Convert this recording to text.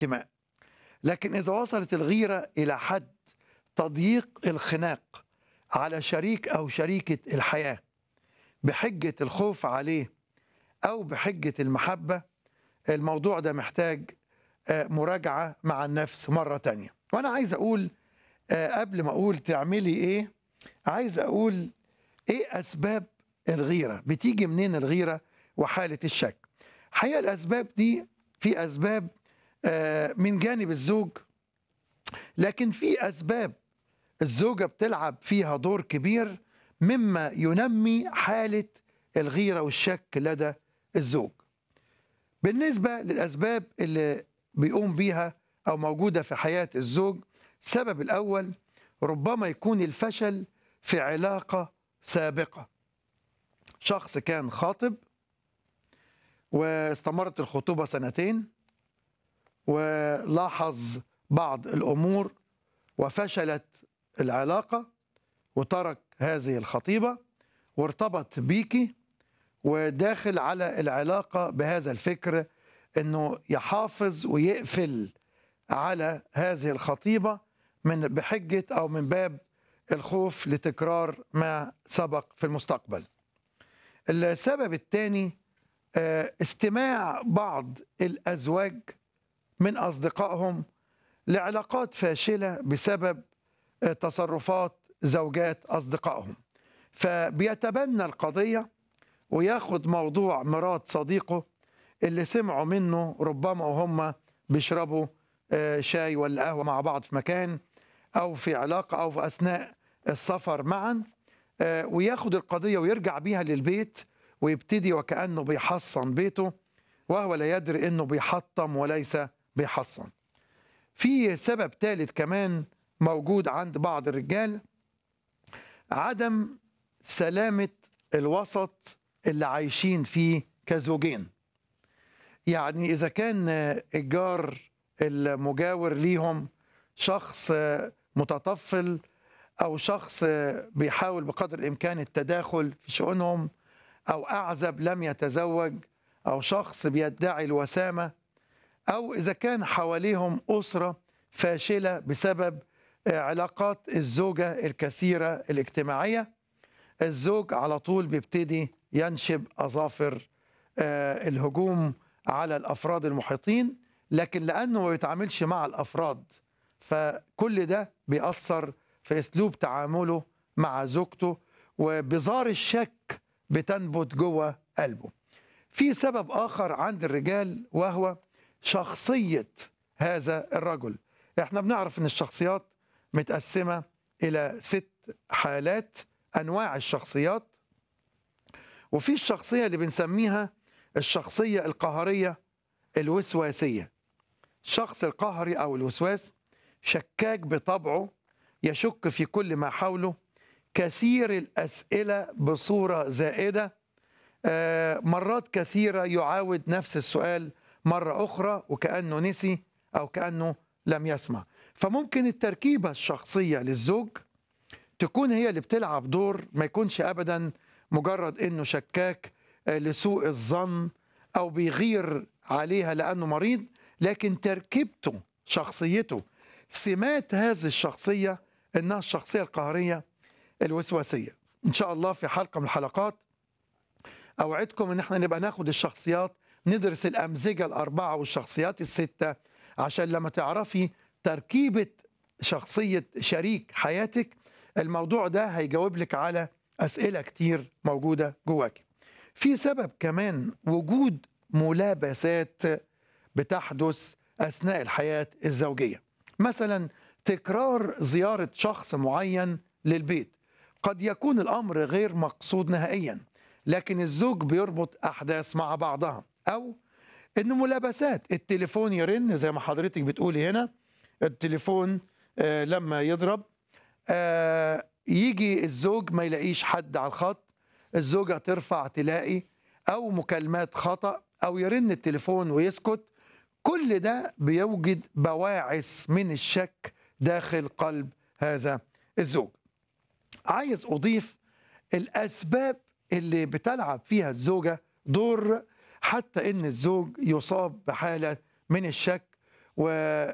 انتماء لكن إذا وصلت الغيرة إلى حد تضييق الخناق على شريك أو شريكة الحياة بحجة الخوف عليه أو بحجة المحبة الموضوع ده محتاج آه، مراجعة مع النفس مرة تانية وأنا عايز أقول آه، قبل ما أقول تعملي إيه عايز أقول إيه أسباب الغيرة بتيجي منين الغيرة وحالة الشك حقيقة الأسباب دي في أسباب آه، من جانب الزوج لكن في أسباب الزوجة بتلعب فيها دور كبير مما ينمي حالة الغيرة والشك لدى الزوج بالنسبة للأسباب اللي بيقوم بيها أو موجودة في حياة الزوج السبب الأول ربما يكون الفشل في علاقة سابقة شخص كان خاطب واستمرت الخطوبة سنتين ولاحظ بعض الأمور وفشلت العلاقة وترك هذه الخطيبة وارتبط بيكي وداخل على العلاقة بهذا الفكر انه يحافظ ويقفل على هذه الخطيبة من بحجة او من باب الخوف لتكرار ما سبق في المستقبل السبب الثاني استماع بعض الازواج من اصدقائهم لعلاقات فاشله بسبب آه، تصرفات زوجات اصدقائهم فبيتبنى القضيه وياخد موضوع مرات صديقه اللي سمعوا منه ربما وهم بيشربوا آه، شاي ولا قهوه مع بعض في مكان او في علاقه او في اثناء السفر معا آه، وياخد القضيه ويرجع بيها للبيت ويبتدي وكانه بيحصن بيته وهو لا يدري انه بيحطم وليس بيحصن. في سبب ثالث كمان موجود عند بعض الرجال عدم سلامه الوسط اللي عايشين فيه كزوجين. يعني اذا كان الجار المجاور ليهم شخص متطفل او شخص بيحاول بقدر الامكان التداخل في شؤونهم او اعزب لم يتزوج او شخص بيدعي الوسامه او اذا كان حواليهم اسره فاشله بسبب علاقات الزوجه الكثيره الاجتماعيه الزوج على طول بيبتدي ينشب اظافر آه، الهجوم على الافراد المحيطين لكن لانه ما بيتعاملش مع الافراد فكل ده بيأثر في اسلوب تعامله مع زوجته وبزار الشك بتنبت جوه قلبه. في سبب اخر عند الرجال وهو شخصيه هذا الرجل. احنا بنعرف ان الشخصيات متقسمه الى ست حالات انواع الشخصيات وفي الشخصيه اللي بنسميها الشخصيه القهريه الوسواسيه. الشخص القهري او الوسواس شكاك بطبعه يشك في كل ما حوله كثير الاسئله بصوره زائده آه، مرات كثيره يعاود نفس السؤال مره اخرى وكانه نسي او كانه لم يسمع فممكن التركيبه الشخصيه للزوج تكون هي اللي بتلعب دور ما يكونش ابدا مجرد انه شكاك آه، لسوء الظن او بيغير عليها لانه مريض لكن تركيبته شخصيته سمات هذه الشخصيه انها الشخصيه القهريه الوسواسيه ان شاء الله في حلقه من الحلقات اوعدكم ان احنا نبقى ناخد الشخصيات ندرس الامزجه الاربعه والشخصيات السته عشان لما تعرفي تركيبه شخصيه شريك حياتك الموضوع ده هيجاوب لك على اسئله كتير موجوده جواك في سبب كمان وجود ملابسات بتحدث اثناء الحياه الزوجيه مثلا تكرار زياره شخص معين للبيت قد يكون الامر غير مقصود نهائيا لكن الزوج بيربط احداث مع بعضها او انه ملابسات التليفون يرن زي ما حضرتك بتقولي هنا التليفون آه لما يضرب آه يجي الزوج ما يلاقيش حد على الخط الزوجه ترفع تلاقي او مكالمات خطا او يرن التليفون ويسكت كل ده بيوجد بواعث من الشك داخل قلب هذا الزوج عايز اضيف الاسباب اللي بتلعب فيها الزوجه دور حتى ان الزوج يصاب بحاله من الشك و